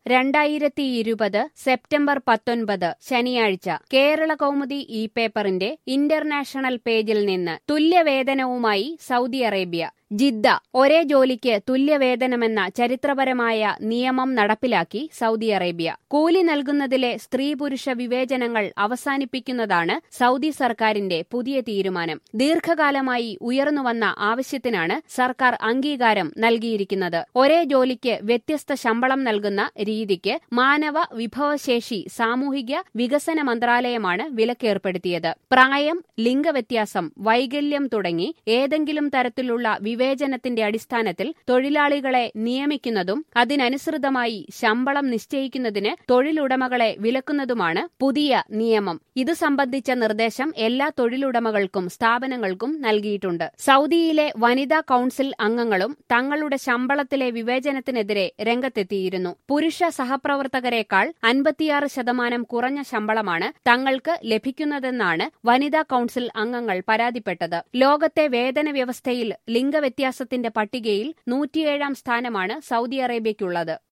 രണ്ടായിരത്തി ഇരുപത് സെപ്റ്റംബർ പത്തൊൻപത് ശനിയാഴ്ച കേരള കൗമുദി ഇ പേപ്പറിന്റെ ഇന്റർനാഷണൽ പേജിൽ നിന്ന് തുല്യവേതനവുമായി സൗദി അറേബ്യ ജിദ്ദ ഒരേ ജോലിക്ക് തുല്യവേതനമെന്ന ചരിത്രപരമായ നിയമം നടപ്പിലാക്കി സൗദി അറേബ്യ കൂലി നൽകുന്നതിലെ സ്ത്രീ പുരുഷ വിവേചനങ്ങൾ അവസാനിപ്പിക്കുന്നതാണ് സൗദി സർക്കാരിന്റെ പുതിയ തീരുമാനം ദീർഘകാലമായി ഉയർന്നുവന്ന ആവശ്യത്തിനാണ് സർക്കാർ അംഗീകാരം നൽകിയിരിക്കുന്നത് ഒരേ ജോലിക്ക് വ്യത്യസ്ത ശമ്പളം നൽകുന്ന രീതിക്ക് മാനവ വിഭവശേഷി സാമൂഹിക വികസന മന്ത്രാലയമാണ് വിലക്കേർപ്പെടുത്തിയത് പ്രായം ലിംഗവ്യത്യാസം വൈകല്യം തുടങ്ങി ഏതെങ്കിലും തരത്തിലുള്ള വിവേചനത്തിന്റെ അടിസ്ഥാനത്തിൽ തൊഴിലാളികളെ നിയമിക്കുന്നതും അതിനനുസൃതമായി ശമ്പളം നിശ്ചയിക്കുന്നതിന് തൊഴിലുടമകളെ വിലക്കുന്നതുമാണ് പുതിയ നിയമം ഇത് സംബന്ധിച്ച നിർദ്ദേശം എല്ലാ തൊഴിലുടമകൾക്കും സ്ഥാപനങ്ങൾക്കും നൽകിയിട്ടുണ്ട് സൗദിയിലെ വനിതാ കൌൺസിൽ അംഗങ്ങളും തങ്ങളുടെ ശമ്പളത്തിലെ വിവേചനത്തിനെതിരെ രംഗത്തെത്തിയിരുന്നു പുരുഷ സഹപ്രവർത്തകരെക്കാൾ അൻപത്തിയാറ് ശതമാനം കുറഞ്ഞ ശമ്പളമാണ് തങ്ങൾക്ക് ലഭിക്കുന്നതെന്നാണ് വനിതാ കൌൺസിൽ അംഗങ്ങൾ പരാതിപ്പെട്ടത് ലോകത്തെ വേതന വ്യവസ്ഥയിൽ ലിംഗവ്യത്യാസത്തിന്റെ പട്ടികയിൽ നൂറ്റിയേഴാം സ്ഥാനമാണ് സൗദി അറേബ്യയ്ക്കുള്ളത്